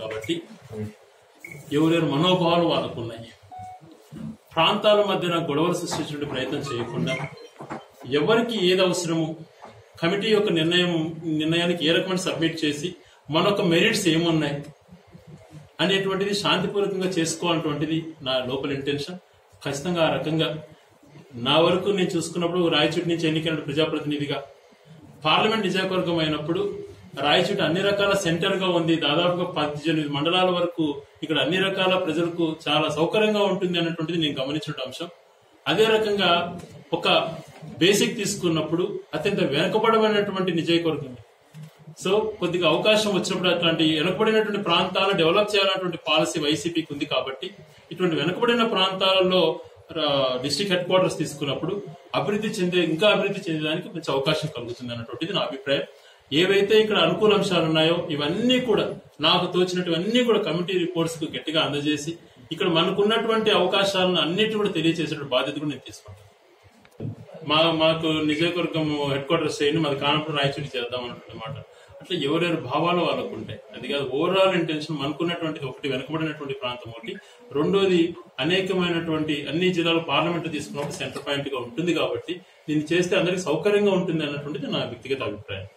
కాబట్టి ఎవరెవరి మనోభావాలు వాళ్ళకు ఉన్నాయి ప్రాంతాల మధ్యన గొడవలు సృష్టించే ప్రయత్నం చేయకుండా ఎవరికి ఏది అవసరము కమిటీ యొక్క నిర్ణయం నిర్ణయానికి ఏ రకమైన సబ్మిట్ చేసి మన యొక్క మెరిట్స్ ఏమున్నాయి అనేటువంటిది శాంతిపూర్వకంగా చేసుకోవాలన్నటువంటిది నా లోపల ఇంటెన్షన్ ఖచ్చితంగా ఆ రకంగా నా వరకు నేను చూసుకున్నప్పుడు రాయచూటి నుంచి ఎన్నికైన ప్రజాప్రతినిధిగా పార్లమెంట్ నియోజకవర్గం అయినప్పుడు రాయచూటి అన్ని రకాల సెంటర్ గా ఉంది దాదాపుగా పద్దెనిమిది మండలాల వరకు ఇక్కడ అన్ని రకాల ప్రజలకు చాలా సౌకర్యంగా ఉంటుంది అన్నటువంటిది నేను గమనించిన అంశం అదే రకంగా ఒక బేసిక్ తీసుకున్నప్పుడు అత్యంత వెనుకబడమైనటువంటి నియోజకవర్గం సో కొద్దిగా అవకాశం వచ్చినప్పుడు అట్లాంటి వెనుకబడినటువంటి ప్రాంతాలను డెవలప్ చేయాలన్నటువంటి పాలసీ వైసీపీకి ఉంది కాబట్టి ఇటువంటి వెనుకబడిన ప్రాంతాలలో డిస్ట్రిక్ట్ హెడ్ క్వార్టర్స్ తీసుకున్నప్పుడు అభివృద్ధి చెందే ఇంకా అభివృద్ధి చెందడానికి మంచి అవకాశం కలుగుతుంది అన్నటువంటిది నా అభిప్రాయం ఏవైతే ఇక్కడ అనుకూల అంశాలు ఉన్నాయో ఇవన్నీ కూడా నాకు తోచినటువన్నీ కూడా కమిటీ రిపోర్ట్స్ కు గట్టిగా అందజేసి ఇక్కడ మనకున్నటువంటి అవకాశాలను అన్నిటి కూడా తెలియజేసే బాధ్యత కూడా నేను తీసుకుంటాను మా మాకు నియోజకవర్గం హెడ్ క్వార్టర్స్ చేయండి మాది కానప్పుడు రాయచూడి చేద్దాం అన్నమాట అట్లా ఎవరెవరి భావాలు వాళ్ళకు ఉంటాయి అది కాదు ఓవరాల్ ఇంటెన్షన్ మనకున్నటువంటిది ఒకటి వెనుకబడినటువంటి ప్రాంతం ఒకటి రెండోది అనేకమైనటువంటి అన్ని జిల్లాలు పార్లమెంట్ తీసుకున్నప్పుడు సెంటర్ పాయింట్ గా ఉంటుంది కాబట్టి దీన్ని చేస్తే అందరికి సౌకర్యంగా ఉంటుంది అన్నటువంటిది నా వ్యక్తిగత అభిప్రాయం